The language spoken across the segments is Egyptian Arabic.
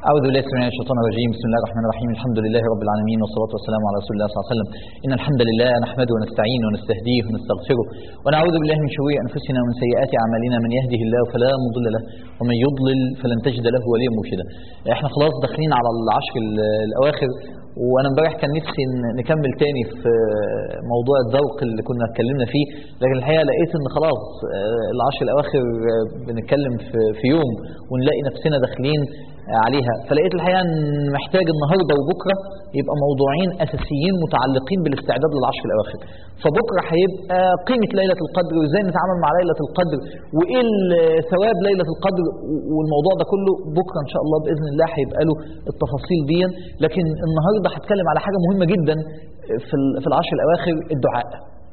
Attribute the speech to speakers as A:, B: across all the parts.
A: أعوذ بالله من الشيطان الرجيم بسم الله الرحمن الرحيم الحمد لله رب العالمين والصلاة والسلام على رسول الله صلى الله عليه وسلم إن الحمد لله نحمده ونستعينه ونستهديه ونستغفره ونعوذ بالله من شرور أنفسنا ومن سيئات أعمالنا من يهده الله فلا مضل له ومن يضلل فلن تجد له وليا مرشدا احنا خلاص داخلين على العشر الأواخر وانا امبارح كان نفسي نكمل تاني في موضوع الذوق اللي كنا اتكلمنا فيه لكن الحقيقه لقيت ان خلاص العشر الاواخر بنتكلم في, في يوم ونلاقي نفسنا داخلين عليها فلقيت الحقيقه ان محتاج النهارده وبكره يبقى موضوعين اساسيين متعلقين بالاستعداد للعشر الاواخر فبكره هيبقى قيمه ليله القدر وازاي نتعامل مع ليله القدر وايه ثواب ليله القدر والموضوع ده كله بكره ان شاء الله باذن الله هيبقى له التفاصيل دي لكن النهارده هتكلم على حاجه مهمه جدا في في العشر الاواخر الدعاء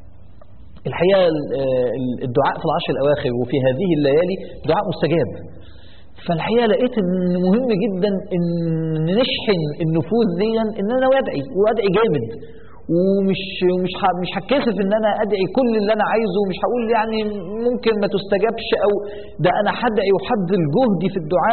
A: الحقيقه الدعاء في العشر الاواخر وفي هذه الليالي دعاء مستجاب فالحقيقه لقيت ان مهم جدا ان نشحن النفوس دي ان انا وادعي وادعي جامد ومش مش مش هتكسف ان انا ادعي كل اللي انا عايزه ومش هقول يعني ممكن ما تستجابش او ده انا هدعي وهبذل جهدي في الدعاء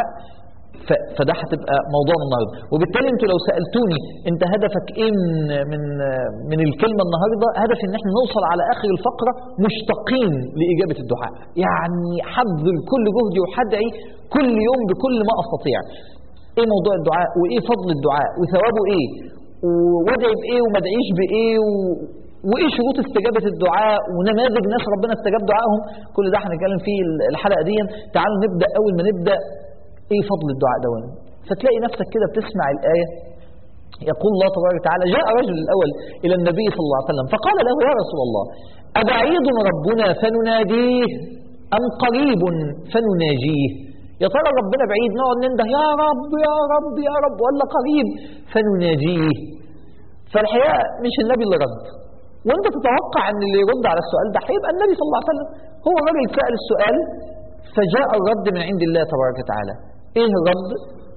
A: فده هتبقى موضوع النهارده وبالتالي انتوا لو سالتوني انت هدفك ايه من من من الكلمه النهارده هدفي ان احنا نوصل على اخر الفقره مشتاقين لاجابه الدعاء يعني هبذل كل جهدي وهدعي كل يوم بكل ما استطيع ايه موضوع الدعاء وايه فضل الدعاء وثوابه ايه وادعي بايه وما ادعيش بايه و... وايه شروط استجابه الدعاء ونماذج ناس ربنا استجاب دعائهم كل ده هنتكلم فيه الحلقه دي تعالوا نبدا اول ما نبدا ايه فضل الدعاء ده فتلاقي نفسك كده بتسمع الايه يقول الله تبارك وتعالى جاء رجل الاول الى النبي صلى الله عليه وسلم فقال له يا رسول الله ابعيد ربنا فنناديه ام قريب فنناجيه يا ترى ربنا بعيد نقعد ننده يا رب يا رب يا رب ولا قريب فنناجيه فالحقيقه مش النبي اللي رد وانت تتوقع ان اللي يرد على السؤال ده هيبقى النبي صلى الله عليه وسلم هو الراجل سال السؤال فجاء الرد من عند الله تبارك وتعالى ايه الرد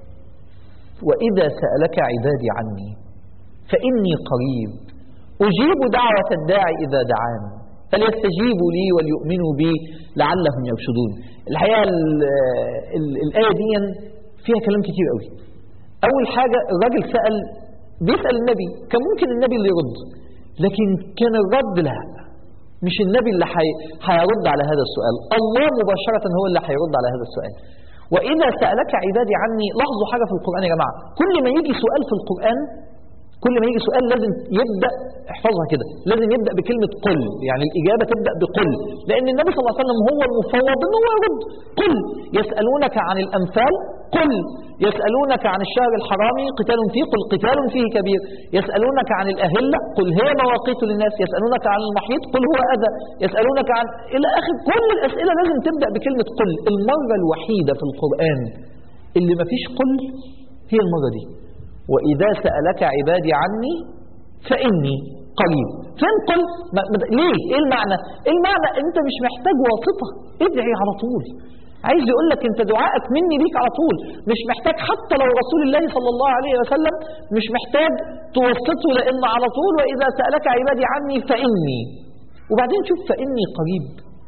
A: واذا سالك عبادي عني فاني قريب اجيب دعوه الداعي اذا دعان فليستجيبوا لي وليؤمنوا بي لعلهم يرشدون الحقيقه ال ال الايه دي فيها كلام كتير قوي اول حاجه الراجل سال بيسال النبي كان ممكن النبي اللي يرد لكن كان الرد لا مش النبي اللي هيرد على هذا السؤال الله مباشرة هو اللي هيرد على هذا السؤال وإذا سألك عبادي عني لاحظوا حاجة في القرآن يا جماعة كل ما يجي سؤال في القرآن كل ما يجي سؤال لازم يبدأ احفظها كده لازم يبدأ بكلمة قل يعني الإجابة تبدأ بقل لأن النبي صلى الله عليه وسلم هو المفوض إن هو يرد قل يسألونك عن الأنفال قل يسألونك عن الشهر الحرام قتال فيه قل قتال فيه كبير يسألونك عن الأهلة قل هي مواقيت للناس يسألونك عن المحيط قل هو أذى يسألونك عن إلى آخر كل الأسئلة لازم تبدأ بكلمة قل المرة الوحيدة في القرآن اللي ما فيش قل هي المرة دي وإذا سألك عبادي عني فإني قريب فين قل ما ما ليه ايه المعنى ايه المعنى انت مش محتاج واسطة ادعي على طول عايز يقول لك انت دعائك مني ليك على طول مش محتاج حتى لو رسول الله صلى الله عليه وسلم مش محتاج توسطه لان على طول واذا سالك عبادي عني فاني وبعدين شوف فاني قريب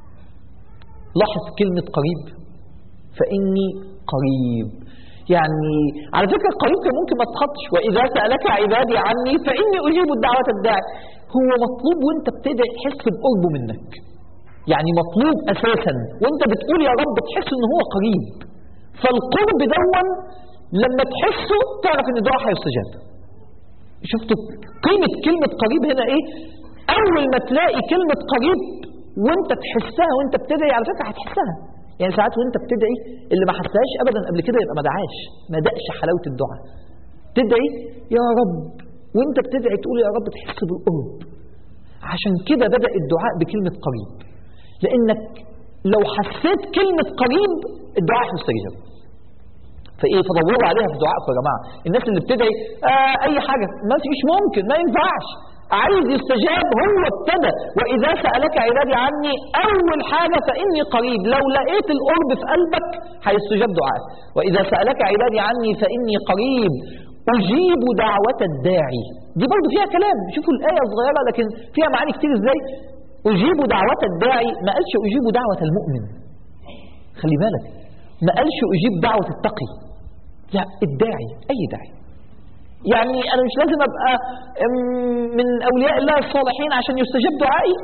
A: لاحظ كلمه قريب فاني قريب يعني على فكره قريب كان ممكن ما تخطش واذا سالك عبادي عني فاني اجيب الدعوه الداعي هو مطلوب وانت بتدعي تحس بقربه منك يعني مطلوب اساسا وانت بتقول يا رب تحس ان هو قريب فالقرب دون لما تحسه تعرف ان الدعاء هيستجاب شفتوا قيمة كلمة قريب هنا ايه اول ما تلاقي كلمة قريب وانت تحسها وانت بتدعي على فكرة هتحسها يعني ساعات وانت بتدعي اللي ما حسهاش ابدا قبل كده يبقى ما دعاش ما دقش حلاوة الدعاء تدعي يا رب وانت بتدعي تقول يا رب تحس بالقرب عشان كده بدأ الدعاء بكلمة قريب لانك لو حسيت كلمة قريب الدعاء مستجاب فايه فدوروا عليها في دعائكم يا جماعه الناس اللي بتدعي آه اي حاجه ما فيش ممكن ما ينفعش عايز يستجاب هو ابتدى واذا سالك عبادي عني اول حاجه فاني قريب لو لقيت القرب في قلبك هيستجاب دعائك واذا سالك عبادي عني فاني قريب اجيب دعوه الداعي دي برضه فيها كلام شوفوا الايه صغيره لكن فيها معاني كتير ازاي أجيب دعوة الداعي ما قالش أجيب دعوة المؤمن خلي بالك ما قالش أجيب دعوة التقي لا الداعي أي داعي يعني أنا مش لازم أبقى من أولياء الله الصالحين عشان يستجاب دعائي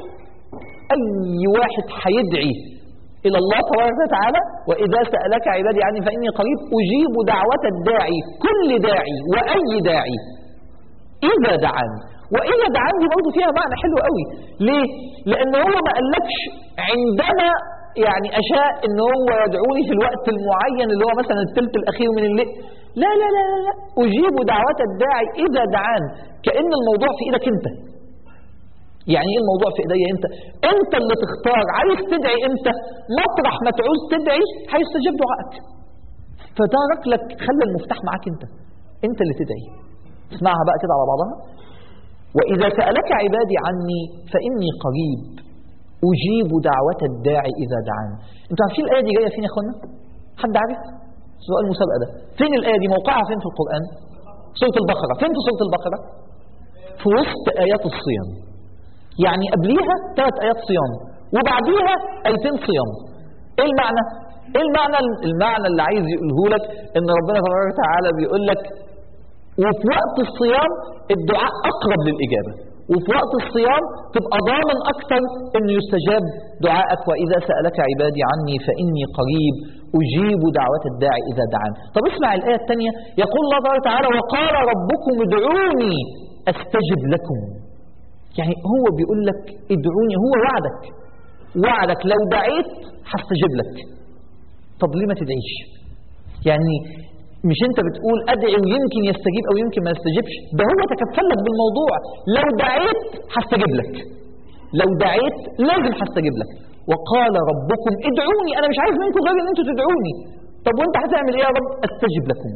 A: أي واحد هيدعي إلى الله تبارك وتعالى وإذا سألك عبادي عني فإني قريب أجيب دعوة الداعي كل داعي وأي داعي إذا دعان وإذا دعان دي برضه فيها معنى حلو قوي ليه؟ لأن هو ما قالكش عندما يعني أشاء إن هو يدعوني في الوقت المعين اللي هو مثلا الثلث الأخير من الليل لا لا لا لا, لا. أجيب دعوة الداعي إذا دعان كأن الموضوع في إيدك أنت يعني ايه الموضوع في ايديا انت انت اللي تختار عايز تدعي امتى مطرح ما تعوز تدعي هيستجاب دعائك فتارك لك خلي المفتاح معاك انت انت اللي تدعي اسمعها بقى كده على بعضها واذا سالك عبادي عني فاني قريب اجيب دعوه الداعي اذا دعان انتوا عارفين الايه دي جايه فين يا اخوانا حد عارف سؤال المسابقه ده فين الايه دي موقعها فين في القران سوره البقره فين في سوره البقره في وسط ايات الصيام يعني قبليها ثلاث آيات صيام وبعديها آيتين صيام ايه المعنى ايه المعنى المعنى اللي عايز يقوله لك ان ربنا تبارك وتعالى بيقول لك وفي وقت الصيام الدعاء اقرب للاجابه وفي وقت الصيام تبقى ضامن اكتر انه يستجاب دعائك واذا سالك عبادي عني فاني قريب اجيب دعوه الداعي اذا دعان طب اسمع الايه الثانيه يقول الله تبارك وتعالى وقال ربكم ادعوني استجب لكم يعني هو بيقول لك ادعوني هو وعدك وعدك لو دعيت هستجيب لك طب ليه ما تدعيش يعني مش انت بتقول ادعي ويمكن يستجيب او يمكن ما يستجيبش ده هو تكفل لك بالموضوع لو دعيت هستجيب لك لو دعيت لازم هستجيب لك وقال ربكم ادعوني انا مش عايز منكم غير ان انتوا تدعوني طب وانت هتعمل ايه يا رب استجب لكم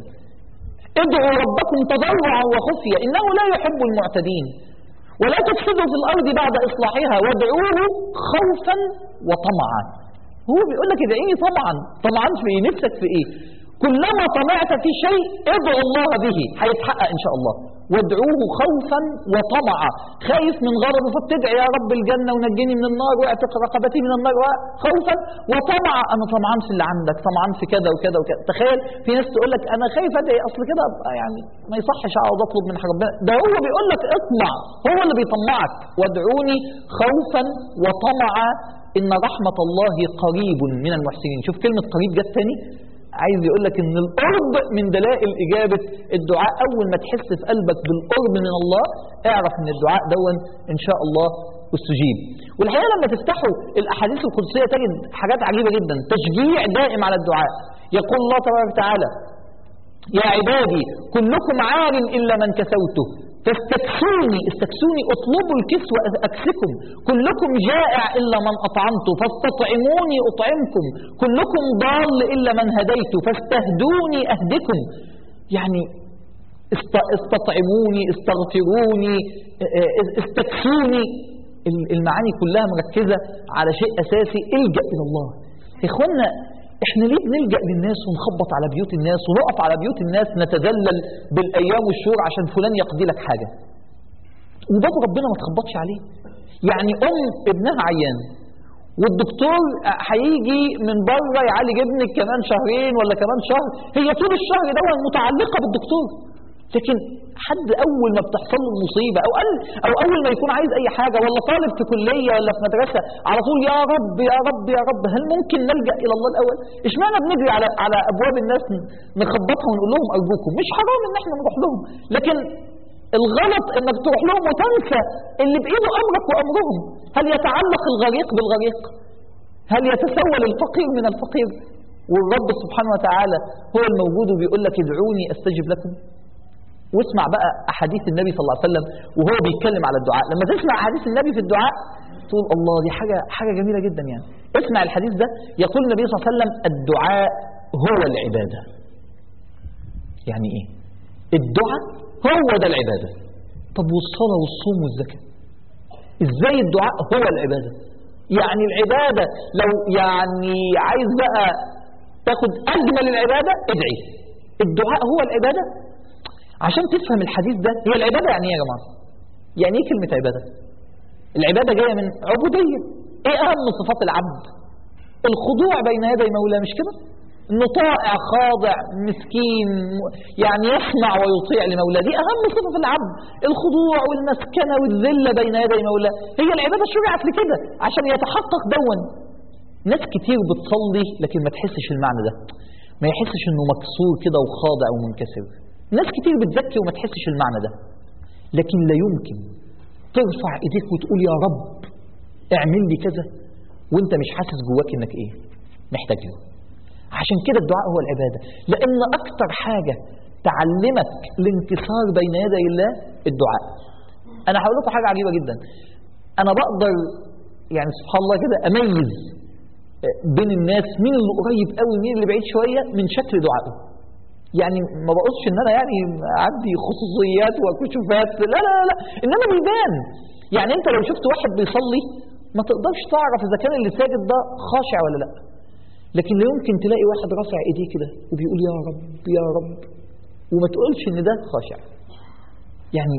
A: ادعوا ربكم تضرعا وخفيا انه لا يحب المعتدين ولا تفسدوا في الأرض بعد إصلاحها وادعوه خوفا وطمعا هو بيقول لك ادعيني طمعا طمعا في ايه نفسك في ايه كلما طمعت في شيء ادعو الله به هيتحقق ان شاء الله وادعوه خوفا وطمعا خايف من غضبه فبتدعي يا رب الجنه ونجني من النار واعتق رقبتي من النار خوفا وطمعا انا طمعان في اللي عندك طمعان في كذا وكذا وكذا تخيل في ناس تقول لك انا خايف ادعي اصل كده ابقى يعني ما يصحش اقعد اطلب من ربنا ده هو بيقول لك اطمع هو اللي بيطمعك وادعوني خوفا وطمعا ان رحمه الله قريب من المحسنين شوف كلمه قريب جت تاني عايز يقول لك ان القرب من دلائل اجابه الدعاء اول ما تحس في قلبك بالقرب من الله اعرف ان الدعاء دون ان شاء الله استجيب والحقيقه لما تفتحوا الاحاديث القدسيه تجد حاجات عجيبه جدا تشجيع دائم على الدعاء يقول الله تبارك وتعالى يا عبادي كلكم عار الا من كسوته فاستكسوني استكسوني اطلبوا الكسوة أكسكم كلكم جائع إلا من أطعمت فاستطعموني أطعمكم كلكم ضال إلا من هديت فاستهدوني أهدكم يعني استطعموني استغفروني استكسوني المعاني كلها مركزة على شيء أساسي الجأ إلى الله يا إخوانا احنا ليه بنلجأ للناس ونخبط على بيوت الناس ونقف على بيوت الناس نتذلل بالايام والشهور عشان فلان يقضي لك حاجه وباب ربنا ما تخبطش عليه يعني ام ابنها عيان والدكتور هيجي من بره يعالج ابنك كمان شهرين ولا كمان شهر هي طول الشهر ده متعلقه بالدكتور لكن حد اول ما بتحصل له المصيبه او قال او اول ما يكون عايز اي حاجه ولا طالب في كليه ولا في مدرسه على طول يا رب يا رب يا رب هل ممكن نلجا الى الله الاول؟ اشمعنى بنجري على على ابواب الناس نخبطها ونقول لهم ارجوكم مش حرام ان احنا نروح لهم لكن الغلط انك تروح لهم وتنسى اللي بايده امرك وامرهم هل يتعلق الغريق بالغريق؟ هل يتسول الفقير من الفقير؟ والرب سبحانه وتعالى هو الموجود وبيقول لك ادعوني استجب لكم واسمع بقى احاديث النبي صلى الله عليه وسلم وهو بيتكلم على الدعاء لما تسمع احاديث النبي في الدعاء تقول الله دي حاجه حاجه جميله جدا يعني اسمع الحديث ده يقول النبي صلى الله عليه وسلم الدعاء هو العباده يعني ايه الدعاء هو ده العباده طب والصلاه والصوم والزكاه ازاي الدعاء هو العباده يعني العباده لو يعني عايز بقى تاخد اجمل العباده ادعي الدعاء هو العباده عشان تفهم الحديث ده هي العبادة يعني ايه يا جماعة يعني ايه كلمة عبادة العبادة جاية من عبودية ايه اهم صفات العبد الخضوع بين يدي مولاه مش كده انه طائع خاضع مسكين يعني يسمع ويطيع لمولاه دي اهم صفه في العبد الخضوع والمسكنه والذله بين يدي مولاه هي العباده شرعت لكده عشان يتحقق دون ناس كتير بتصلي لكن ما تحسش المعنى ده ما يحسش انه مكسور كده وخاضع ومنكسر ناس كتير بتزكي وما تحسش المعنى ده لكن لا يمكن ترفع ايديك وتقول يا رب اعمل لي كذا وانت مش حاسس جواك انك ايه محتاج له عشان كده الدعاء هو العباده لان اكتر حاجه تعلمك الانكسار بين يدي الله الدعاء انا هقول لكم حاجه عجيبه جدا انا بقدر يعني سبحان الله كده اميز بين الناس مين اللي قريب قوي مين اللي بعيد شويه من شكل دعائه يعني ما بقولش ان انا يعني عندي خصوصيات وكشوفات لا لا لا انما بيبان يعني انت لو شفت واحد بيصلي ما تقدرش تعرف اذا كان اللي ساجد ده خاشع ولا لا لكن لا يمكن تلاقي واحد رافع ايديه كده وبيقول يا رب يا رب وما تقولش ان ده خاشع يعني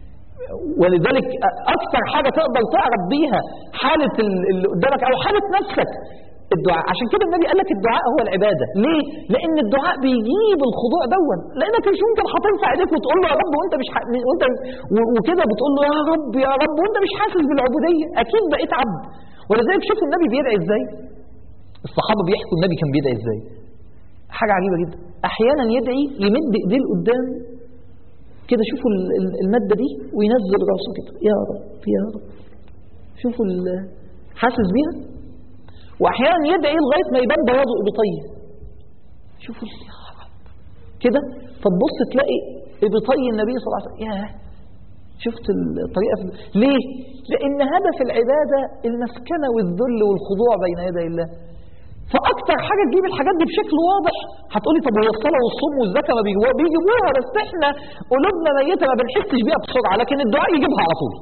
A: ولذلك اكثر حاجه تقدر تعرف بيها حاله اللي قدامك او حاله نفسك الدعاء عشان كده النبي قال لك الدعاء هو العباده ليه لان الدعاء بيجيب الخضوع دون لانك مش ممكن هترفع ايديك وتقول له يا رب وانت مش ح... وانت وكده بتقول له يا رب يا رب وانت مش حاسس بالعبوديه اكيد بقيت عبد ولذلك شوفوا النبي بيدعي ازاي الصحابه بيحكوا النبي كان بيدعي ازاي حاجه عجيبه جدا احيانا يدعي يمد ايديه لقدام كده شوفوا الماده دي وينزل راسه كده يا رب يا رب شوفوا حاسس بيها واحيانا يدعي لغايه ما يبان بياضه ابطيه شوفوا يا رب كده فتبص تلاقي ابطي النبي صلى الله عليه وسلم ياه شفت الطريقه في... ليه؟ لان هدف العباده المسكنه والذل والخضوع بين يدي الله فاكتر حاجه تجيب الحاجات دي بشكل واضح هتقولي طب هي الصلاه والصوم والزكاه ما بيجيبوها بس احنا قلوبنا ميته ما بنحسش بيها بسرعه لكن الدعاء يجيبها على طول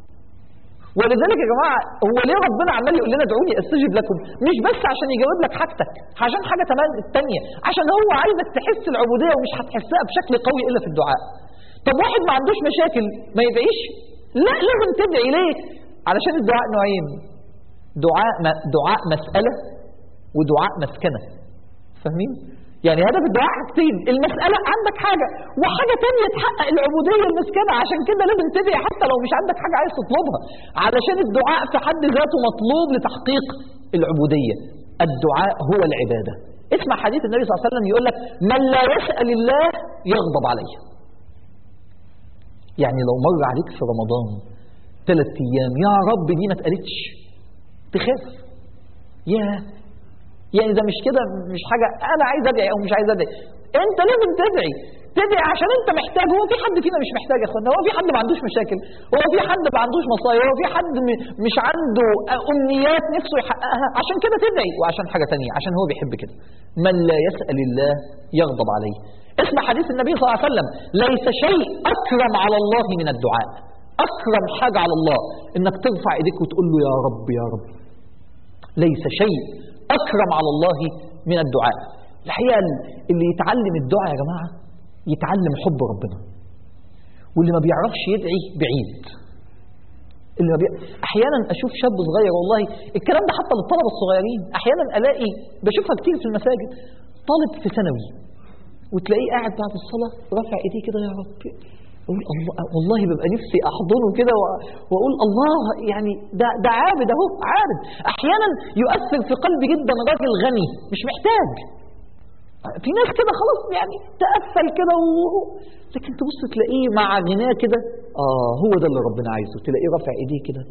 A: ولذلك يا جماعه هو ليه ربنا عمال يقول لنا ادعوني استجب لكم مش بس عشان يجاوب لك حاجتك عشان حاجه كمان الثانيه عشان هو عايزك تحس العبوديه ومش هتحسها بشكل قوي الا في الدعاء طب واحد ما عندوش مشاكل ما يدعيش لا لازم تدعي ليه علشان الدعاء نوعين دعاء دعاء مساله ودعاء مسكنه فاهمين يعني هدف الدعاء حاجتين المسألة عندك حاجة وحاجة تانية تحقق العبودية المسكنة عشان كده لازم تدعي حتى لو مش عندك حاجة عايز تطلبها علشان الدعاء في حد ذاته مطلوب لتحقيق العبودية الدعاء هو العبادة اسمع حديث النبي صلى الله عليه وسلم يقول لك من لا يسأل الله يغضب عليه يعني لو مر عليك في رمضان ثلاث ايام يا رب دي ما اتقالتش تخاف يا يعني ده مش كده مش حاجه انا عايز ادعي او مش عايز ادعي انت لازم تدعي تدعي عشان انت محتاج هو في حد فينا مش محتاج يا اخوانا هو في حد ما عندوش مشاكل هو في حد ما عندوش مصايب هو في حد مش عنده امنيات نفسه يحققها عشان كده تدعي وعشان حاجه تانية عشان هو بيحب كده من لا يسال الله يغضب عليه اسمع حديث النبي صلى الله عليه وسلم ليس شيء اكرم على الله من الدعاء اكرم حاجه على الله انك ترفع ايديك وتقول له يا رب يا رب ليس شيء أكرم على الله من الدعاء الحقيقة اللي يتعلم الدعاء يا جماعة يتعلم حب ربنا واللي ما بيعرفش يدعي بعيد اللي ما بي... احيانا اشوف شاب صغير والله الكلام ده حتى للطلبه الصغيرين احيانا الاقي بشوفها كتير في المساجد طالب في ثانوي وتلاقيه قاعد بعد الصلاه رافع ايديه كده يا رب اقول الله والله ببقى نفسي احضنه كده واقول الله يعني ده ده عابد اهو عابد احيانا يؤثر في قلبي جدا راجل غني مش محتاج في ناس كده خلاص يعني تقفل كده و... لكن تبص تلاقيه مع غناه كده اه هو ده اللي ربنا عايزه تلاقيه رافع ايديه كده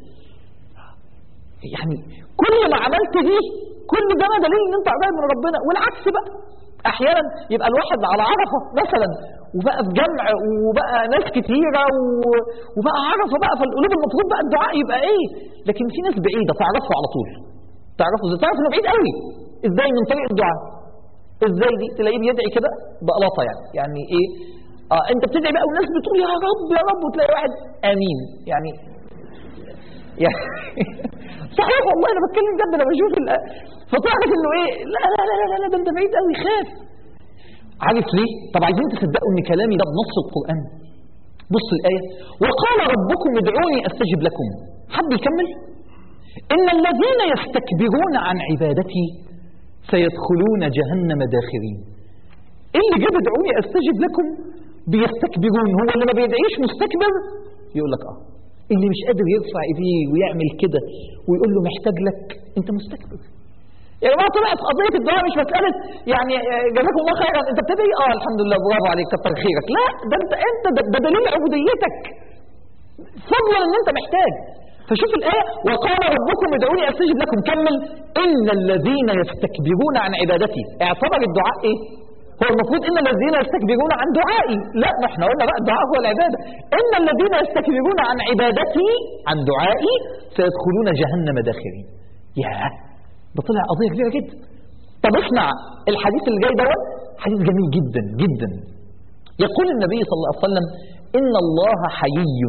A: يعني كل ما عملت دي كل ده دليل ان انت قريب من ربنا والعكس بقى احيانا يبقى الواحد على عرفه مثلا وبقى في جمع وبقى ناس كتيره وبقى عرفه بقى فالقلوب المفروض بقى الدعاء يبقى ايه لكن في ناس بعيده تعرفه على طول تعرفه ازاي تعرف انه بعيد قوي ازاي من طريق الدعاء ازاي دي تلاقيه بيدعي كده بقلاطه يعني يعني ايه اه انت بتدعي بقى والناس بتقول يا رب يا رب وتلاقي واحد امين يعني يعني صحيح والله انا بتكلم جد انا بشوف فتعرف انه ايه لا لا لا لا لا ده انت بعيد قوي خاف عارف ليه؟ طب عايزين تصدقوا ان كلامي ده بنص القران بص الايه وقال ربكم ادعوني استجب لكم حد يكمل ان الذين يستكبرون عن عبادتي سيدخلون جهنم داخرين إيه اللي جاب ادعوني استجب لكم بيستكبرون هو اللي ما بيدعيش مستكبر يقول لك اه اللي مش قادر يرفع ايديه ويعمل كده ويقول له محتاج لك انت مستكبر يا جماعه طلعت قضيه الدعاء مش مساله يعني آه، جزاكم الله خيرا انت بتدعي اه الحمد لله برافو عليك كتر خيرك لا ده انت انت ده, ده دليل عبوديتك فضلا ان انت محتاج فشوف الآية وقال ربكم ادعوني أستجب لكم كمل إن الذين يستكبرون عن عبادتي اعتبر الدعاء إيه هو المفروض إن الذين يستكبرون عن دعائي لا ما احنا قلنا بقى الدعاء هو العبادة إن الذين يستكبرون عن عبادتي عن دعائي سيدخلون جهنم داخرين ياه ده طلع قضية كبيرة جدا طب اسمع الحديث اللي جاي دوت حديث جميل جدا جدا يقول النبي صلى الله عليه وسلم إن الله حيي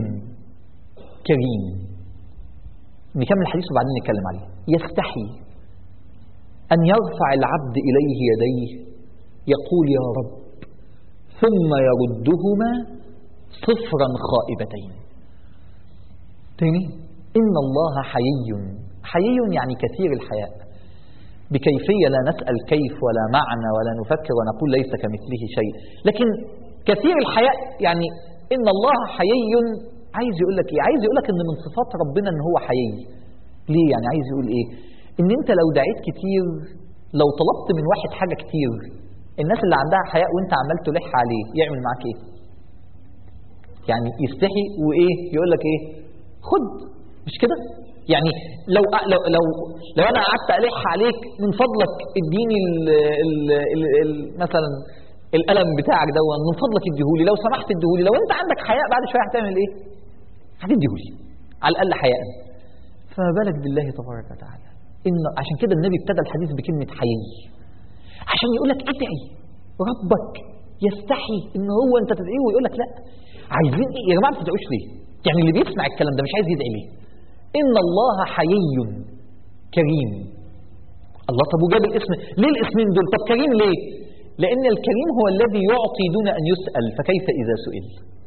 A: كريم نكمل الحديث وبعدين نتكلم عليه يستحي أن يرفع العبد إليه يديه يقول يا رب ثم يردهما صفرا خائبتين تاني إن الله حيي حيي يعني كثير الحياء بكيفية لا نسأل كيف ولا معنى ولا نفكر ونقول ليس كمثله شيء لكن كثير الحياء يعني إن الله حيي عايز يقول لك ايه عايز يقول لك ان من صفات ربنا ان هو حيي ليه يعني عايز يقول ايه ان انت لو دعيت كتير لو طلبت من واحد حاجه كتير الناس اللي عندها حياء وانت عمال تلح عليه يعمل معاك ايه يعني يستحي وايه يقول لك ايه خد مش كده يعني لو لو لو لو انا قعدت الح عليك من فضلك اديني ال ال ال ال مثلا القلم بتاعك ده من فضلك اديهولي لو سمحت اديهولي لو انت عندك حياء بعد شويه هتعمل ايه هتديهولي على الاقل حياء فما بالك بالله تبارك وتعالى ان عشان كده النبي ابتدى الحديث بكلمه حيي عشان يقول لك ادعي ربك يستحي ان هو انت تدعيه ويقول لك لا عايزين ايه يا جماعه ما بتدعوش ليه يعني اللي بيسمع الكلام ده مش عايز يدعي ليه ان الله حيي كريم الله طب وجاب الاسم ليه الاسمين دول طب كريم ليه لان الكريم هو الذي يعطي دون ان يسال فكيف اذا سئل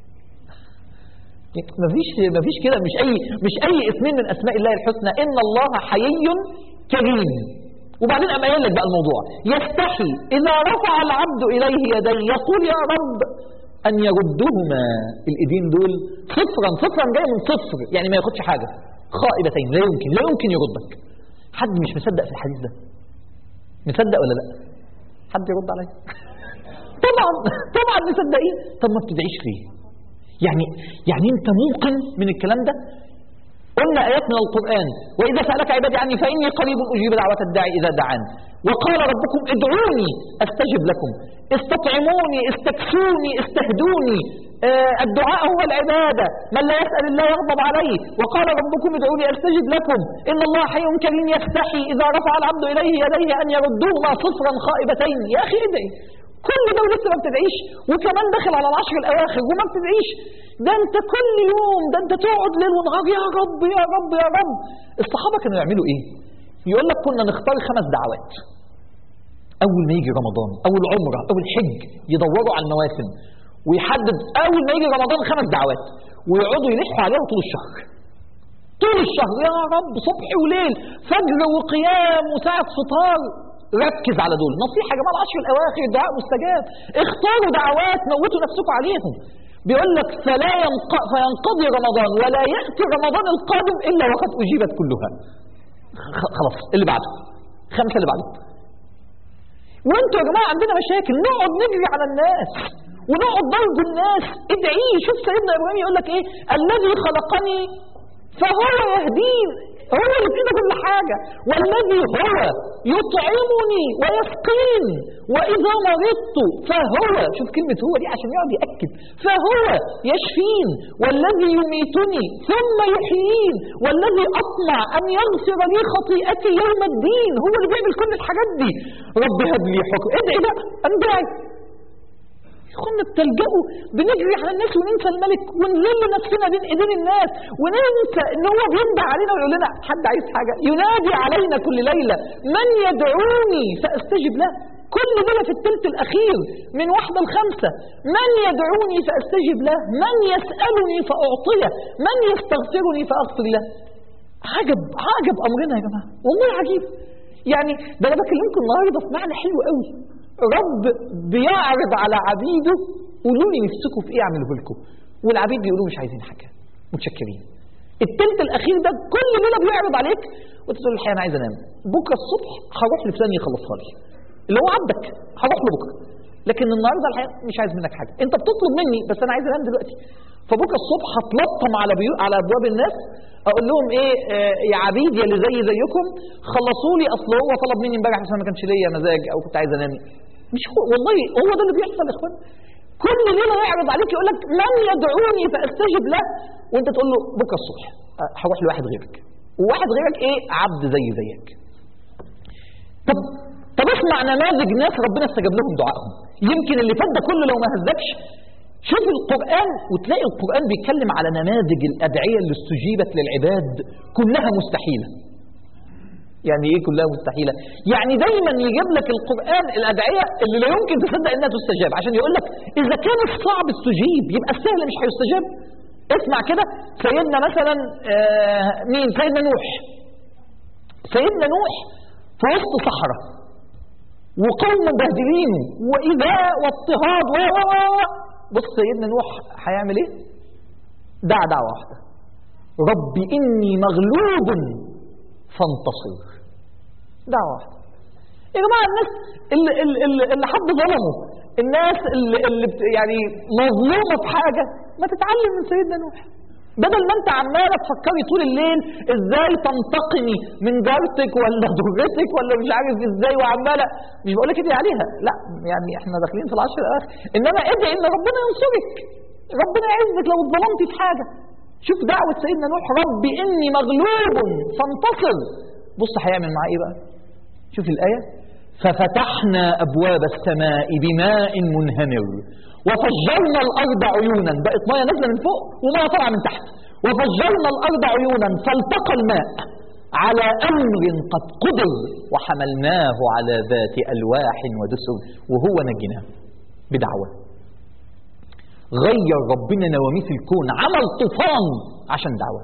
A: مفيش مفيش كده مش اي مش اي اسمين من اسماء الله الحسنى ان الله حيي كريم وبعدين قام قايل لك بقى الموضوع يستحي اذا رفع العبد اليه يديه يقول يا رب ان يردهما الايدين دول صفرا صفرا جاي من صفر يعني ما ياخدش حاجه خائبتين لا يمكن لا يمكن يردك حد مش مصدق في الحديث ده مصدق ولا لا حد يرد عليا طبعا طبعا مصدقين طب ما بتدعيش ليه يعني يعني انت موقن من الكلام ده قلنا آيات من القرآن وإذا سألك عبادي عني فإني قريب أجيب دعوة الداعي إذا دعان وقال ربكم ادعوني أستجب لكم استطعموني استكسوني استهدوني آه الدعاء هو العبادة من لا يسأل الله يغضب عليه وقال ربكم ادعوني أستجب لكم إن الله حي كريم يستحي إذا رفع العبد إليه يديه أن يردهما صفرا خائبتين يا أخي ادعي كل ده ولسه ما بتدعيش وكمان داخل على العشر الاواخر وما بتدعيش ده انت كل يوم ده انت تقعد ليل ونهار يا رب يا رب يا رب الصحابه كانوا يعملوا ايه يقول لك كنا نختار خمس دعوات اول ما يجي رمضان او العمره او الحج يدوروا على المواسم ويحدد اول ما يجي رمضان خمس دعوات ويقعدوا يلحوا عليها طول الشهر طول الشهر يا رب صبح وليل فجر وقيام وساعة فطار ركز على دول نصيحة يا جماعة العشر الأواخر الدعاء مستجاب اختاروا دعوات موتوا نفسكم عليهم بيقول لك فلا ينق... فينقضي رمضان ولا يأتي رمضان القادم إلا وقد أجيبت كلها خ- خلاص اللي بعده خمسة اللي بعده وانتوا يا جماعة عندنا مشاكل نقعد نجري على الناس ونقعد ضرب الناس ادعيه شوف سيدنا ابراهيم يقول لك ايه الذي خلقني فهو يهدين هو اللي في ايده كل حاجة والذي هو يطعمني ويسقين وإذا مرضت فهو شوف كلمة هو دي عشان يقعد يأكد فهو يشفين والذي يميتني ثم يحيين والذي أطمع أن يغفر لي خطيئتي يوم الدين هو اللي بيعمل كل الحاجات دي رب هب لي حكم ادعي بقى ادعي كنا بتلجأوا بنجري على الناس وننسى الملك ونذل نفسنا بين ايدين الناس وننسى ان هو بينده علينا ويقول لنا حد عايز حاجه ينادي علينا كل ليله من يدعوني فاستجب له كل ليله في الثلث الاخير من واحده لخمسه من يدعوني فاستجب له من يسالني فاعطيه من يستغفرني فاغفر له عجب عجب امرنا يا جماعه والله عجيب يعني ده انا بكلمكم النهارده في معنى حلو قوي رب بيعرض على عبيده قولوا لي نفسكم في ايه اعمله لكم والعبيد بيقولوا مش عايزين حاجه متشكرين التلت الاخير ده كل ليله بيعرض عليك وانت تقول الحقيقه انا عايز انام بكره الصبح هروح لفلان يخلصها لي اللي هو عبدك هروح له بكره لكن النهارده الحقيقه مش عايز منك حاجه انت بتطلب مني بس انا عايز انام دلوقتي فبكره الصبح هتلطم على بيو... على ابواب الناس اقول لهم ايه آه يا عبيد يا اللي زي زيكم خلصوا لي اصل هو طلب مني امبارح بس انا ما كانش ليا مزاج او كنت عايز انام مش هو والله هو ده اللي بيحصل يا اخوان كل ليله يعرض عليك يقول لك من يدعوني فاستجب له وانت تقول له بكره الصبح أه، هروح لواحد غيرك وواحد غيرك ايه عبد زي زيك طب طب اسمع نماذج ناس ربنا استجاب لهم دعائهم يمكن اللي فات ده كله لو ما هزكش شوف القرآن وتلاقي القرآن بيتكلم على نماذج الأدعية اللي استجيبت للعباد كلها مستحيلة يعني ايه كلها مستحيلة يعني دايما يجيب لك القرآن الأدعية اللي لا يمكن تصدق انها تستجاب عشان يقول لك إذا كان الصعب استجيب يبقى السهل مش هيستجاب اسمع كده سيدنا مثلا آه مين سيدنا نوح سيدنا نوح في وسط صحراء وقوم مبهدلينه وإيذاء واضطهاد و و و بص سيدنا نوح هيعمل ايه؟ دعا دعوة واحدة رب إني مغلوب فانتصر دعوة واحدة يا جماعة الناس اللي, اللي, اللي حد ظلمه الناس اللي, اللي بت يعني مظلومة في حاجة ما تتعلم من سيدنا نوح بدل ما انت عمالة تفكري طول الليل ازاي تنتقمي من جارتك ولا ضرتك ولا مش عارف ازاي وعمالة مش بقول لك ادعي عليها لا يعني احنا داخلين في العشر الاخر انما ادعي ان ربنا ينصرك ربنا يعزك لو اتظلمتي في حاجة شوف دعوة سيدنا نوح ربي اني مغلوب فانتصر بص هيعمل معاه ايه بقى شوف الآية ففتحنا أبواب السماء بماء منهمر وفجرنا الأرض عيونا بقت مية نازلة من فوق ومية طالعة من تحت وفجرنا الأرض عيونا فالتقى الماء على أمر قد قدر وحملناه على ذات ألواح ودسر وهو نجنا بدعوة غير ربنا نواميس الكون عمل طوفان عشان دعوة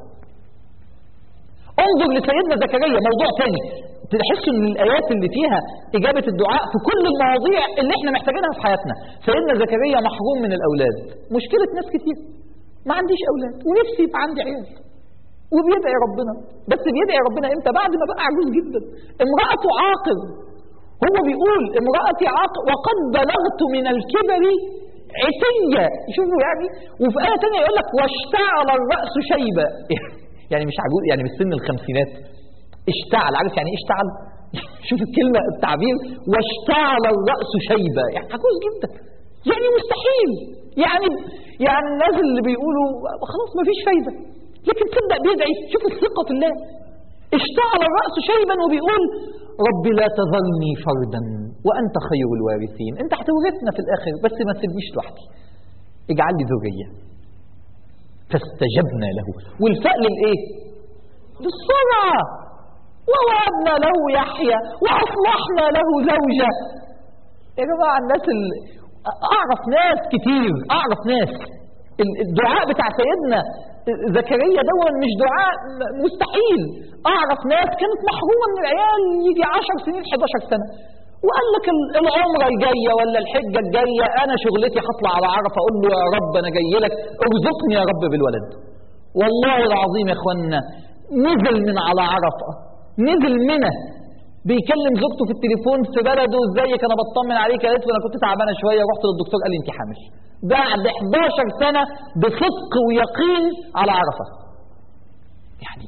A: انظر لسيدنا زكريا موضوع ثاني تحس ان الايات اللي فيها اجابه الدعاء في كل المواضيع اللي احنا محتاجينها في حياتنا سيدنا زكريا محروم من الاولاد مشكله ناس كتير ما عنديش اولاد ونفسي يبقى عندي عيال وبيدعي ربنا بس بيدعي ربنا امتى بعد ما بقى عجوز جدا امراته عاقر هو بيقول امرأتي عاقر وقد بلغت من الكبر عتية شوفوا يعني وفي آية تانية يقول لك واشتعل الرأس شيبة يعني مش عجوز يعني من سن الخمسينات اشتعل عارف يعني ايه اشتعل شوف الكلمة التعبير واشتعل الرأس شيبة يعني عجوز جدا يعني مستحيل يعني يعني الناس اللي بيقولوا خلاص ما فيش فايدة لكن تصدق بيدعي شوف الثقة في الله اشتعل الرأس شيبا وبيقول رب لا تذرني فردا وأنت خير الوارثين انت هتورثنا في الآخر بس ما تسيبنيش لوحدي اجعل لي ذرية فاستجبنا له والفاء للايه للسرعة ووهبنا له يحيى وأصلحنا له زوجة يا جماعة الناس اللي أعرف ناس كتير أعرف ناس الدعاء بتاع سيدنا زكريا دون مش دعاء مستحيل أعرف ناس كانت محرومة من العيال يجي 10 سنين 11 سنة وقال لك العمرة الجاية ولا الحجة الجاية أنا شغلتي هطلع على عرفة أقول له يا رب أنا جاي لك ارزقني يا رب بالولد والله العظيم يا إخوانا نزل من على عرفة نزل منه بيكلم زوجته في التليفون في بلده ازيك انا بطمن عليك قالت له انا كنت تعبانه شويه رحت للدكتور قال لي انت حامل بعد 11 سنه بصدق ويقين على عرفه يعني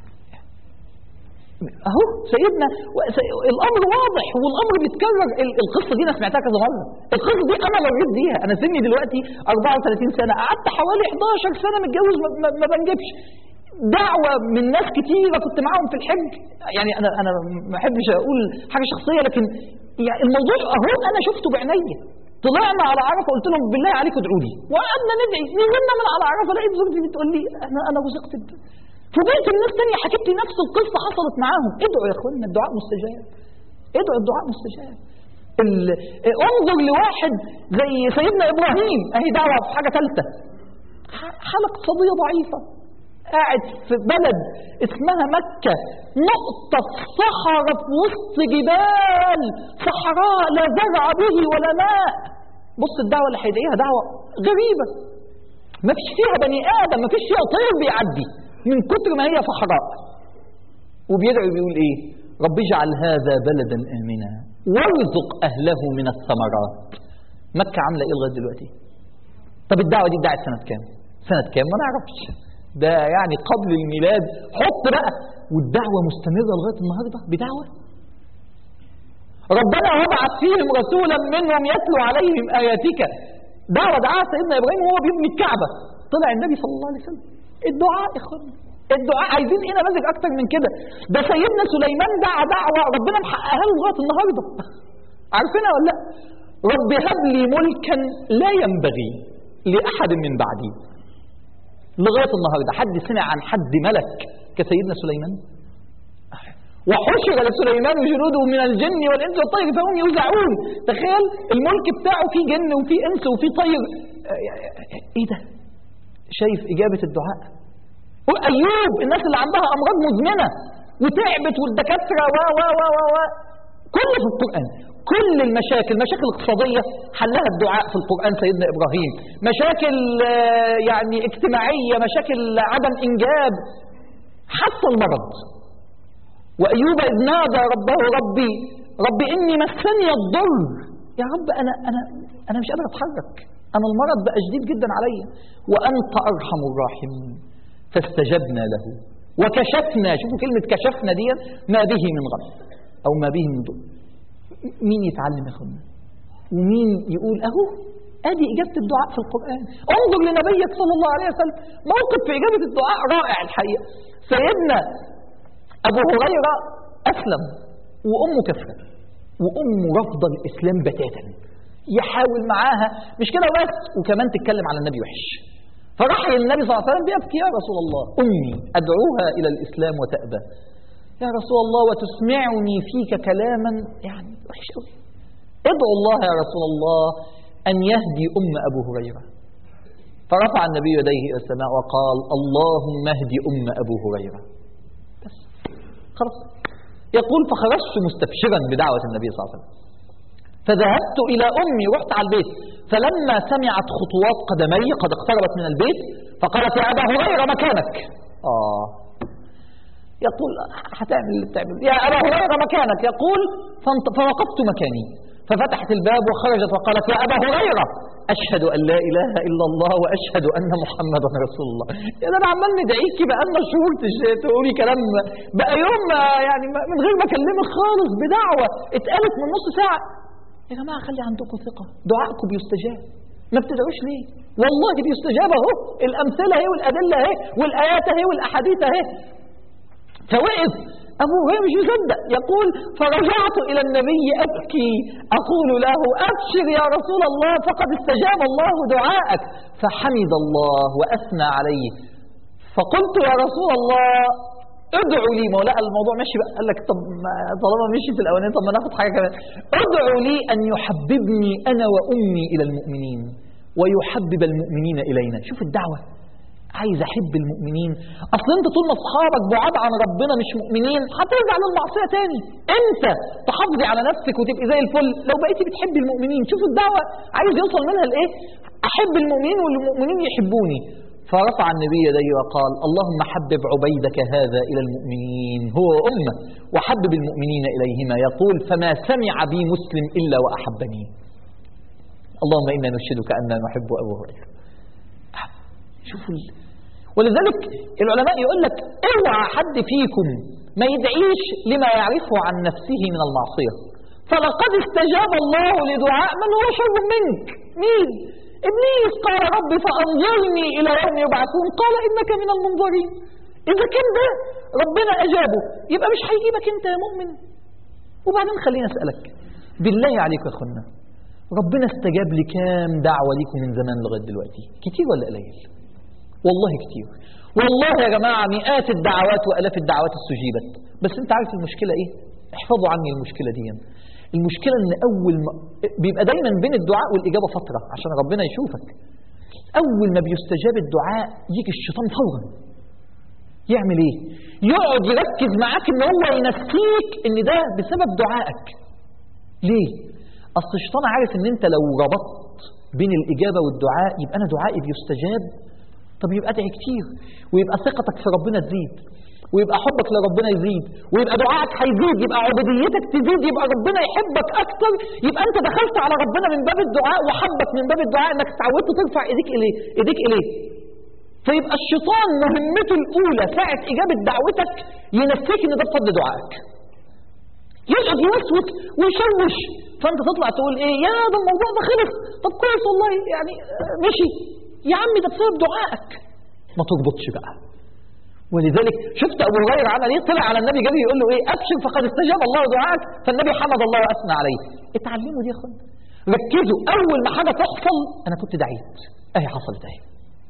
A: اهو سيدنا الامر واضح والامر بيتكرر القصه دي انا سمعتها كذا مره القصه دي انا مريت بيها انا سني دلوقتي 34 سنه قعدت حوالي 11 سنه متجوز ما, ما بنجبش دعوة من ناس كتيرة كنت معاهم في الحج يعني أنا أنا ما أحبش أقول حاجة شخصية لكن يعني الموضوع أهو أنا شفته بعيني طلعنا على عرفة قلت لهم بالله عليكم ادعوا لي وقعدنا ندعي نزلنا من على عرفة لقيت زوجتي بتقول لي أنا أنا رزقت فوجئت الناس تانية حكيت لي نفس القصة حصلت معاهم ادعوا يا اخوانا الدعاء مستجاب ادعوا الدعاء مستجاب انظر لواحد زي سيدنا ابراهيم اهي دعوه في حاجه ثالثه حاله اقتصاديه ضعيفه قاعد في بلد اسمها مكة نقطة في صحراء في وسط جبال صحراء لا زرع به ولا ماء بص الدعوة اللي هيدعيها دعوة غريبة ما فيش فيها بني آدم ما فيش فيها طير بيعدي من كتر ما هي صحراء وبيدعو بيقول ايه رب اجعل هذا بلدا آمنا وارزق أهله من الثمرات مكة عاملة ايه لغاية دلوقتي طب الدعوة دي اتدعت سنة كام سنة كام ما نعرفش ده يعني قبل الميلاد حط بقى والدعوة مستمرة لغاية النهاردة بدعوة ربنا وبعث فيهم رسولا منهم يتلو عليهم آياتك دعوة دعاء سيدنا إبراهيم وهو بيبني الكعبة طلع النبي صلى الله عليه وسلم الدعاء يا إخوان الدعاء عايزين ايه نماذج اكتر من كده ده سيدنا سليمان دعا دعوه ربنا محققها له لغايه النهارده عارفينها ولا لا رب هب لي ملكا لا ينبغي لاحد من بعدي لغايه النهارده حد سمع عن حد ملك كسيدنا سليمان وحشر لسليمان جنوده من الجن والانس والطير فهم يوزعون تخيل الملك بتاعه فيه جن وفيه انس وفيه طير ايه ده شايف اجابه الدعاء وايوب الناس اللي عندها امراض مزمنه وتعبت والدكاتره و و و و و كل في القران كل المشاكل مشاكل اقتصاديه حلها الدعاء في القران سيدنا ابراهيم مشاكل يعني اجتماعيه مشاكل عدم انجاب حتى المرض وايوب اذ نادى ربه ربي ربي اني مسني الضر يا رب انا انا انا مش قادر اتحرك انا المرض بقى شديد جدا عليا وانت ارحم الراحمين فاستجبنا له وكشفنا شوفوا كلمة كشفنا دي ما به من غم أو ما به من ضر مين يتعلم يا اخوانا ومين يقول أهو ادي إجابة الدعاء في القرآن انظر لنبيك صلى الله عليه وسلم موقف في إجابة الدعاء رائع الحقيقة سيدنا أبو هريرة أسلم وأمه كفرة وأمه رافضة الإسلام بتاتا يحاول معاها مش كده بس وكمان تتكلم على النبي وحش فراح للنبي صلى الله عليه وسلم بيبكي يا رسول الله أمي أدعوها إلى الإسلام وتأبى يا رسول الله وتسمعني فيك كلاما يعني وحش قوي ادعو الله يا رسول الله أن يهدي أم أبو هريرة فرفع النبي يديه إلى السماء وقال اللهم اهد أم أبو هريرة بس خلاص يقول فخرجت مستبشرا بدعوة النبي صلى الله عليه وسلم فذهبت إلى أمي رحت على البيت فلما سمعت خطوات قدمي قد اقتربت من البيت فقالت يا أبا هريرة مكانك آه يقول هتعمل اللي بتعمل يا أبا هريرة مكانك يقول فوقفت مكاني ففتحت الباب وخرجت وقالت يا أبا هريرة أشهد أن لا إله إلا الله وأشهد أن محمدا رسول الله يا ده أنا عمال ندعيكي بقى لنا شهور تقولي كلام بقى يوم يعني من غير ما أكلمك خالص بدعوة اتقالت من نص ساعة يا جماعة خلي عندكم ثقة دعائكم بيستجاب ما بتدعوش ليه والله بيستجاب اهو الأمثلة اهي والأدلة اهي والآيات اهي والأحاديث اهي فوقف أبو هريرة مش مصدق يقول فرجعت إلى النبي أبكي أقول له أبشر يا رسول الله فقد استجاب الله دعاءك فحمد الله وأثنى عليه فقلت يا رسول الله ادعوا لي ما لا الموضوع ماشي بقى قال لك طب طالما مشي في الاولاني طب ما ناخد حاجه كمان ادعوا لي ان يحببني انا وامي الى المؤمنين ويحبب المؤمنين الينا شوف الدعوه عايز احب المؤمنين اصل انت طول ما اصحابك بعاد عن ربنا مش مؤمنين هترجع للمعصيه تاني انت تحافظي على نفسك وتبقي زي الفل لو بقيتي بتحبي المؤمنين شوفوا الدعوه عايز يوصل منها لايه احب المؤمنين والمؤمنين يحبوني فرفع النبي يديه وقال اللهم حبب عبيدك هذا إلى المؤمنين هو أمة وحبب المؤمنين إليهما يقول فما سمع بي مسلم إلا وأحبني اللهم إنا نشهدك أننا نحب أبو هريرة شوفوا ولذلك العلماء يقول لك اوعى حد فيكم ما يدعيش لما يعرفه عن نفسه من المعصية فلقد استجاب الله لدعاء من هو شر منك مين إبليس قال رب فأنظرني إلى يوم يبعثون قال إنك من المنظرين إذا كان ده ربنا أجابه يبقى مش هيجيبك أنت يا مؤمن وبعدين خليني أسألك بالله عليك يا أخوانا ربنا استجاب لكام دعوة ليكم من زمان لغاية دلوقتي كتير ولا قليل والله كتير والله يا جماعة مئات الدعوات وألاف الدعوات استجيبت بس أنت عارف المشكلة إيه احفظوا عني المشكلة دي المشكلة ان اول ما بيبقى دايما بين الدعاء والاجابة فترة عشان ربنا يشوفك اول ما بيستجاب الدعاء يجي الشيطان فورا يعمل ايه يقعد يركز معاك ان هو ينسيك ان ده بسبب دعائك ليه اصل الشيطان عارف ان انت لو ربطت بين الاجابه والدعاء يبقى انا دعائي بيستجاب طب يبقى ادعي كتير ويبقى ثقتك في ربنا تزيد ويبقى حبك لربنا يزيد ويبقى دعائك هيزيد يبقى عبوديتك تزيد يبقى ربنا يحبك اكتر يبقى انت دخلت على ربنا من باب الدعاء وحبك من باب الدعاء انك اتعودت ترفع ايديك اليه ايديك اليه فيبقى الشيطان مهمته الاولى ساعه اجابه دعوتك ينسيك ان ده بفضل دعائك يقعد يوسوس ويشوش فانت تطلع تقول ايه يا ده الموضوع ده خلص طب كويس والله يعني آه، مشي يا عم ده بسبب دعائك ما تربطش بقى ولذلك شفت ابو هريره عمل ايه طلع على النبي جري يقول له ايه ابشر فقد استجاب الله دعائك فالنبي حمد الله واثنى عليه اتعلموا دي يا اخوانا ركزوا اول ما حاجه تحصل انا كنت دعيت اهي حصلت اهي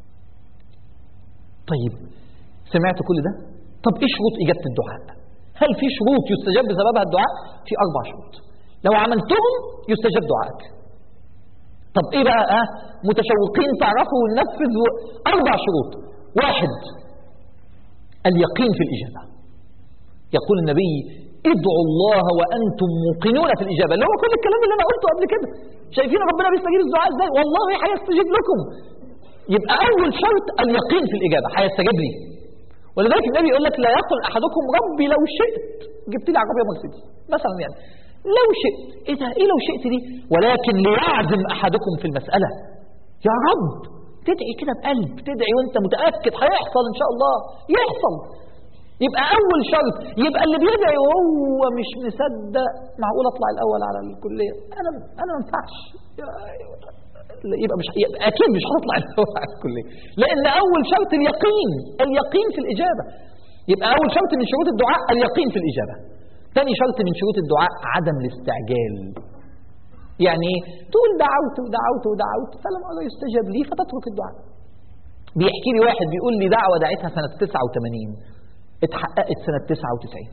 A: طيب سمعت كل ده طب ايه شروط اجابه الدعاء هل في شروط يستجاب بسببها الدعاء في اربع شروط لو عملتهم يستجاب دعائك طب ايه بقى اه متشوقين تعرفوا وننفذ و... اربع شروط واحد اليقين في الاجابه يقول النبي ادعوا الله وانتم موقنون في الاجابه اللي هو كل الكلام اللي انا قلته قبل كده شايفين ربنا بيستجيب الدعاء ازاي والله هيستجيب لكم يبقى اول شرط اليقين في الاجابه هيستجيب لي ولذلك النبي يقول لك لا يقل احدكم ربي لو شئت جبت لي عربيه مرسيدس مثلا يعني لو شئت ايه ده ايه لو شئت دي ولكن ليعزم احدكم في المساله يا رب تدعي كده بقلب تدعي وانت متاكد هيحصل ان شاء الله يحصل يبقى اول شرط يبقى اللي بيدعي وهو مش مصدق معقول اطلع الاول على الكليه انا انا ما ينفعش يبقى مش يبقى اكيد مش هتطلع الاول على الكليه لان اول شرط اليقين اليقين في الاجابه يبقى اول شرط من شروط الدعاء اليقين في الاجابه ثاني شرط من شروط الدعاء عدم الاستعجال يعني ايه تقول دعوت ودعوت ودعوت فلم ارى يستجاب لي فتترك الدعاء بيحكي لي واحد بيقول لي دعوه دعيتها سنه 89 اتحققت سنه 99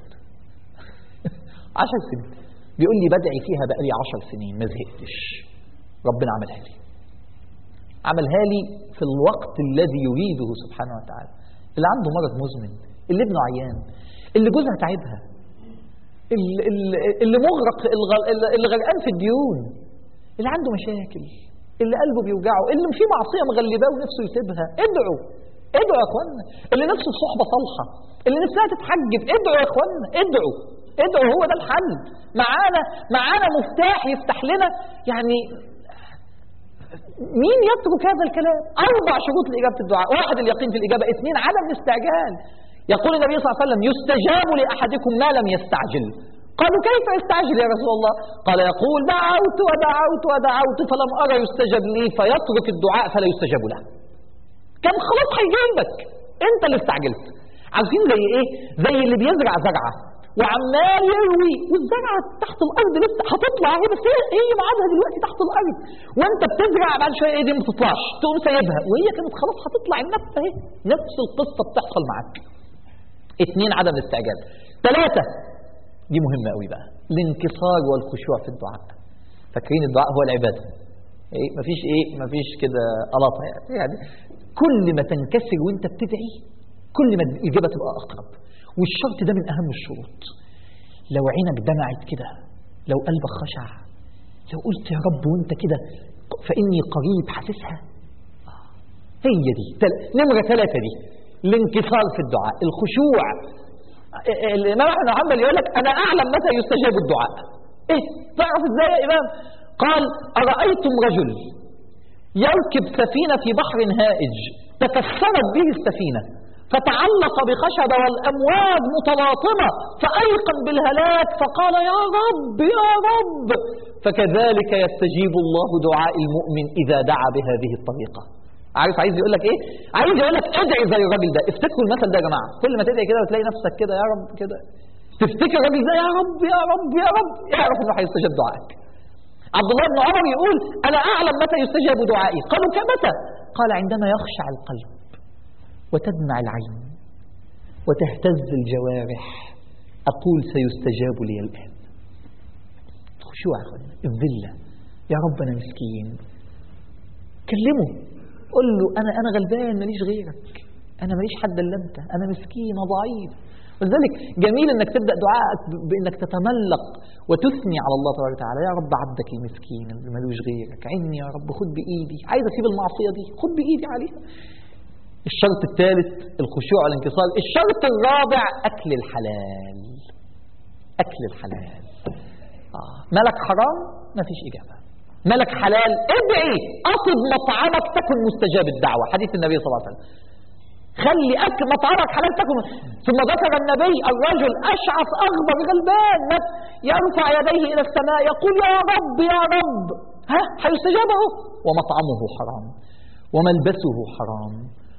A: 10 سنين بيقول لي بدعي فيها بقالي 10 سنين ما زهقتش ربنا عملها لي عملها لي في الوقت الذي يريده سبحانه وتعالى اللي عنده مرض مزمن اللي ابنه عيان اللي جوزها تعبها اللي, اللي مغرق اللي غرقان في الديون اللي عنده مشاكل اللي قلبه بيوجعه اللي في معصيه مغلباه ونفسه يسيبها ادعوا ادعوا يا اخوانا اللي نفسه في صحبه صالحه اللي نفسها تتحجب ادعوا يا اخوانا ادعوا ادعوا هو ده الحل معانا معانا مفتاح يفتح لنا يعني مين يترك هذا الكلام اربع شروط لاجابه الدعاء واحد اليقين في الاجابه اثنين عدم الاستعجال يقول النبي صلى الله عليه وسلم يستجاب لاحدكم ما لم يستعجل قالوا كيف يستعجل يا رسول الله قال يقول دعوت ودعوت ودعوت فلم ارى يستجب لي فيترك الدعاء فلا يستجاب له كان خلاص هيجيبك انت اللي استعجلت عارفين زي ايه زي اللي بيزرع زرعه وعمال يروي والزرعه تحت الارض لسه هتطلع هي بس هي هي ميعادها دلوقتي تحت الارض وانت بتزرع بعد شويه ايه دي ما تطلعش تقوم سايبها وهي كانت خلاص هتطلع النفس اهي نفس القصه بتحصل معاك اثنين عدم الاستعجال ثلاثه دي مهمه قوي بقى الانكسار والخشوع في الدعاء فاكرين الدعاء هو العباده ايه مفيش ايه مفيش كده قلاطه يعني يعني كل ما تنكسر وانت بتدعي كل ما الاجابه تبقى اقرب والشرط ده من اهم الشروط لو عينك دمعت كده لو قلبك خشع لو قلت يا رب وانت كده فاني قريب حاسسها هي دي نمره ثلاثه دي الانكسار في الدعاء الخشوع الامام احمد بن حنبل يقول لك انا اعلم متى يستجاب الدعاء ايه تعرف ازاي يا امام قال ارايتم رجل يركب سفينه في بحر هائج تكسرت به السفينه فتعلق بخشبة والأمواج متلاطمة فأيقن بالهلاك فقال يا رب يا رب فكذلك يستجيب الله دعاء المؤمن إذا دعا بهذه الطريقة عارف عايز يقول لك ايه عايز يقول لك ادعي زي الراجل ده افتكروا المثل ده يا جماعه كل ما تدعي كده وتلاقي نفسك كده يا رب كده تفتكر الراجل ده يا رب يا رب يا رب اعرف انه هيستجاب دعائك عبد الله بن عمر يقول انا اعلم متى يستجاب دعائي قالوا كمتى قال عندما يخشع القلب وتدمع العين وتهتز الجوارح أقول سيستجاب لي الآن خشوع يا أخوانا الذلة يا رب أنا مسكين كلمه قل له أنا أنا غلبان ماليش غيرك أنا ماليش حد إلا أنت أنا مسكين وضعيف ولذلك جميل انك تبدا دعائك ب- بانك تتملق وتثني على الله تبارك وتعالى يا رب عبدك المسكين اللي ملوش غيرك عني يا رب خد بايدي عايز اسيب المعصيه دي خد بايدي عليها الشرط الثالث الخشوع والانكسار الشرط الرابع اكل الحلال اكل الحلال آه. ملك حرام مفيش اجابه ملك حلال ادعي اطب مطعمك تكن مستجاب الدعوه حديث النبي صلى الله عليه وسلم خلي أكل مطعمك حلال تكن ثم ذكر النبي الرجل أشعث أغبر غلبان مات يرفع يديه إلى السماء يقول يا رب يا رب ها هيستجاب له ومطعمه حرام وملبسه حرام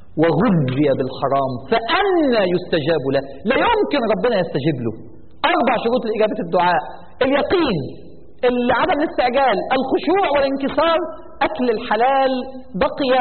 A: وغذي بالحرام فأنا يستجاب له لا يمكن ربنا يستجيب له أربع شروط لإجابة الدعاء اليقين عدم الاستعجال الخشوع والانكسار أكل الحلال بقي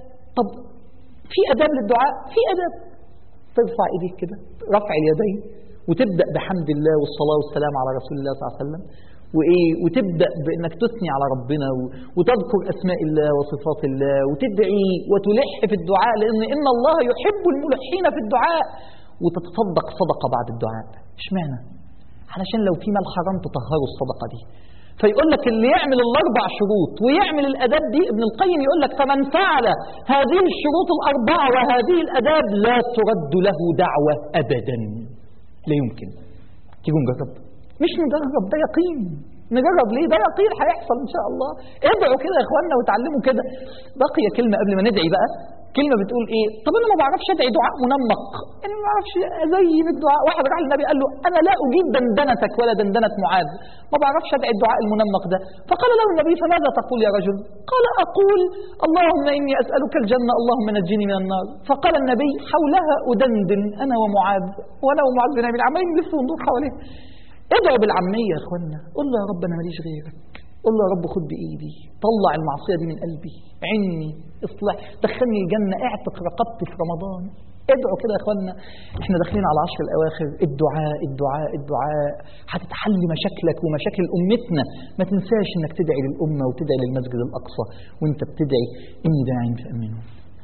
A: طب في اداب للدعاء في اداب ترفع ايديك كده رفع اليدين وتبدا بحمد الله والصلاه والسلام على رسول الله صلى الله عليه وسلم وايه وتبدا بانك تثني على ربنا و- وتذكر اسماء الله وصفات الله وتدعي وتلح في الدعاء لان ان الله يحب الملحين في الدعاء وتتصدق صدقه بعد الدعاء اشمعنى علشان لو في مال حرام تطهروا الصدقه دي فيقول لك اللي يعمل الاربع شروط ويعمل الاداب دي ابن القيم يقول لك فمن فعل هذه الشروط الاربعه وهذه الاداب لا ترد له دعوه ابدا لا يمكن تيجوا نجرب مش نجرب ده يقين نجرب ليه ده يقين هيحصل ان شاء الله ادعوا كده يا اخوانا وتعلموا كده بقي كلمه قبل ما ندعي بقى كلمه بتقول ايه طب انا ما بعرفش ادعي دعاء منمق انا ما بعرفش ازين الدعاء واحد راح للنبي قال له انا لا اجيب دندنتك ولا دندنه معاذ ما بعرفش ادعي الدعاء المنمق ده فقال له النبي فماذا تقول يا رجل قال اقول اللهم اني اسالك الجنه اللهم نجني من النار فقال النبي حولها ادندن انا ومعاذ وانا ومعاذ بن ابي عمالين نلف وندور حواليه ادعوا بالعاميه يا اخوانا قول له يا رب انا ماليش غيرك قول له يا رب خد بايدي طلع المعصيه دي من قلبي عني اصلح دخلني الجنه اعتق رقبتي في رمضان ادعوا كده يا اخوانا احنا داخلين على العشر الاواخر الدعاء الدعاء الدعاء هتتحل مشاكلك ومشاكل امتنا ما تنساش انك تدعي للامه وتدعي للمسجد الاقصى وانت بتدعي اني داع فامنوا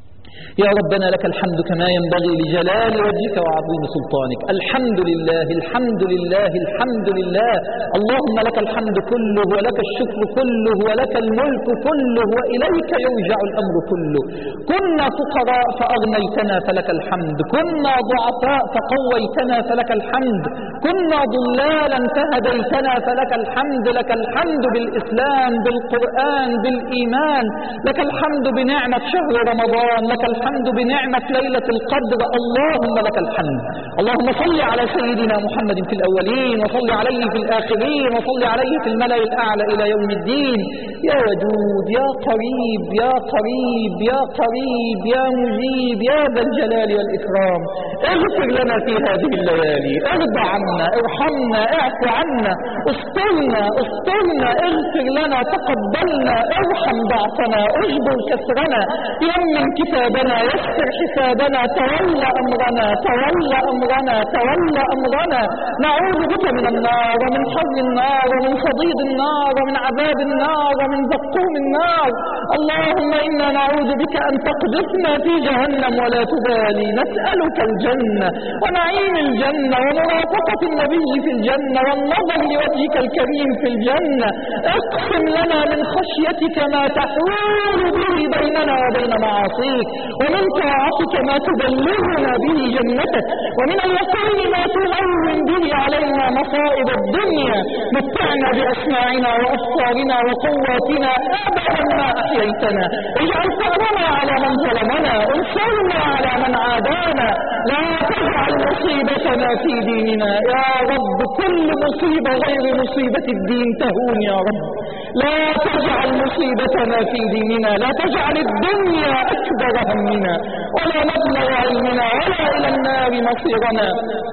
A: يا ربنا لك الحمد كما ينبغي لجلال وجهك وعظيم سلطانك الحمد لله الحمد لله الحمد لله اللهم لك الحمد كله ولك الشكر كله ولك الملك كله وإليك يرجع الأمر كله كنا فقراء فأغنيتنا فلك الحمد كنا ضعفاء فقويتنا فلك الحمد كنا ضلالا فهديتنا فلك الحمد لك الحمد بالإسلام بالقرآن بالإيمان لك الحمد بنعمة شهر رمضان لك الحمد بنعمة ليلة القدر اللهم لك الحمد اللهم صل على سيدنا محمد في الأولين وصل عليه في الآخرين وصل عليه في الملأ الأعلى إلى يوم الدين يا ودود يا قريب يا قريب يا قريب يا مجيب يا ذا الجلال والإكرام اغفر لنا في هذه الليالي ارضى عنا ارحمنا اعف عنا استرنا استرنا اغفر لنا تقبلنا ارحم ضعفنا اجبر كسرنا يمن كتابنا يسر حسابنا تولى امرنا تولى امرنا تولى امرنا نعوذ بك من النار ومن حر النار ومن صديد النار ومن عذاب النار ومن زقوم النار اللهم انا نعوذ بك ان تقذفنا في جهنم ولا تبالي نسالك الجنه ونعيم الجنه ومرافقه النبي في الجنه والنظر لوجهك الكريم في الجنه اقسم لنا من خشيتك ما تحول به بيننا وبين معاصيك ومن طاعتك ما تبلغنا به جنتك ومن اليقين ما تهون به علينا مصائب الدنيا متعنا باسماعنا وابصارنا وقواتنا ابدا ما احييتنا اجعل ثارنا على من ظلمنا انصرنا على من عادانا لا تجعل مصيبتنا في ديننا يا رب كل مصيبه غير مصيبه الدين تهون يا رب لا تجعل مصيبتنا في ديننا لا تجعل الدنيا اكبر همنا ولا مبلغ علمنا ولا الى النار مصيرنا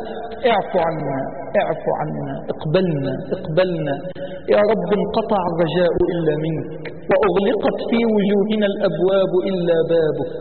A: اعف عنا اعف عنا اقبلنا اقبلنا يا رب انقطع الرجاء الا منك واغلقت في وجوهنا الابواب الا بابك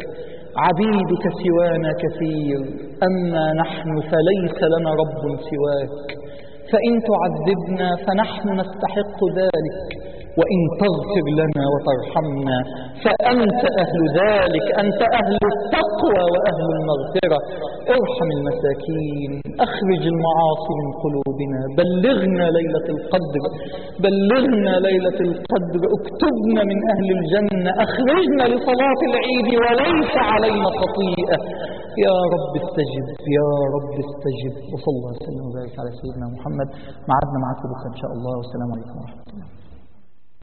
A: عبيدك سوانا كثير اما نحن فليس لنا رب سواك فان تعذبنا فنحن نستحق ذلك
B: وإن تغفر لنا وترحمنا فأنت أهل ذلك أنت أهل التقوى وأهل المغفرة ارحم المساكين أخرج المعاصي من قلوبنا بلغنا ليلة القدر بلغنا ليلة القدر اكتبنا من أهل الجنة أخرجنا لصلاة العيد وليس علينا خطيئة يا رب استجب يا رب استجب وصلى الله وسلم وبارك على سيدنا محمد معدنا معكم بكره ان شاء الله والسلام عليكم ورحمه الله